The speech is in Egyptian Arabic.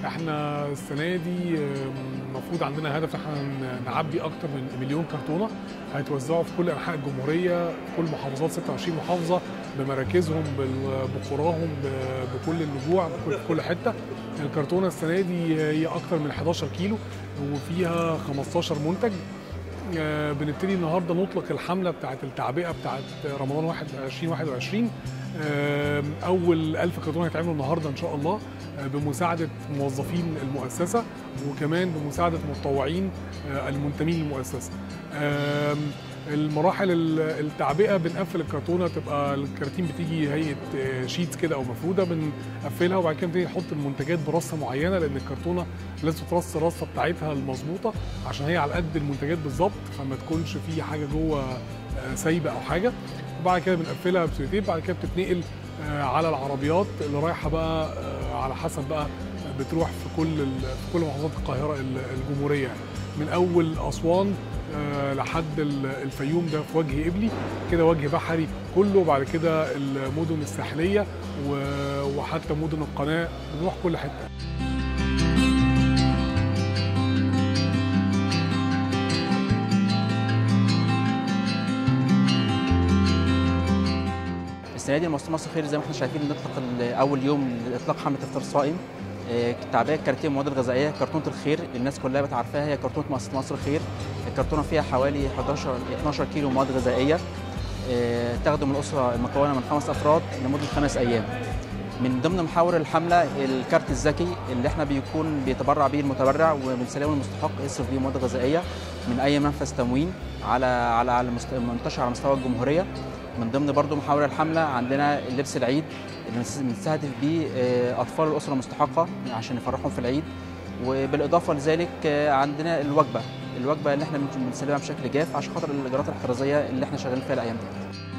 احنا السنه دي المفروض عندنا هدف احنا نعبي اكتر من مليون كرتونه هيتوزعوا في كل انحاء الجمهوريه في كل محافظات 26 محافظه بمراكزهم بقراهم بكل النجوع في كل حته الكرتونه السنه دي هي اكتر من 11 كيلو وفيها 15 منتج بنبتدي النهارده نطلق الحمله بتاعه التعبئه بتاعه رمضان 2021 اول 1000 كرتونه هيتعملوا النهارده ان شاء الله بمساعده موظفين المؤسسه وكمان بمساعده متطوعين المنتمين للمؤسسه المراحل التعبئه بنقفل الكرتونه تبقى الكراتين بتيجي هيئه شيتس كده او مفروده بنقفلها وبعد كده نبتدي نحط المنتجات برصه معينه لان الكرتونه لازم ترص الرصه بتاعتها المظبوطه عشان هي على قد المنتجات بالظبط فما تكونش في حاجه جوه سايبه او حاجه وبعد كده بنقفلها بسويتين بعد كده بتتنقل على العربيات اللي رايحه بقى على حسب بقى بتروح في كل في كل محافظات القاهره الجمهوريه من اول اسوان لحد الفيوم ده في وجه قبلي كده وجه بحري كله بعد كده المدن الساحليه وحتى مدن القناه بنروح كل حته السنه دي مؤسسه مصر خير زي ما احنا شايفين نطلق اول يوم لاطلاق حمله افطار صائم تعبئه كراتين مواد غذائيه كرتونه الخير الناس كلها بتعرفها هي كرتونه مؤسسه مصر خير الكرتونه فيها حوالي 11 12 كيلو مواد غذائيه تخدم الاسره المكونه من خمس افراد لمده خمس ايام من ضمن محاور الحمله الكارت الذكي اللي احنا بيكون بيتبرع به المتبرع وبنسلمه المستحق يصرف بيه مواد غذائيه من اي منفذ تموين على على على منتشر على مستوى الجمهوريه من ضمن برضو محاور الحمله عندنا اللبس العيد اللي بنستهدف بيه اطفال الاسره المستحقه عشان نفرحهم في العيد وبالاضافه لذلك عندنا الوجبه الوجبه اللي احنا بنسلمها بشكل جاف عشان خاطر الاجراءات الاحترازيه اللي احنا شغالين فيها الايام دي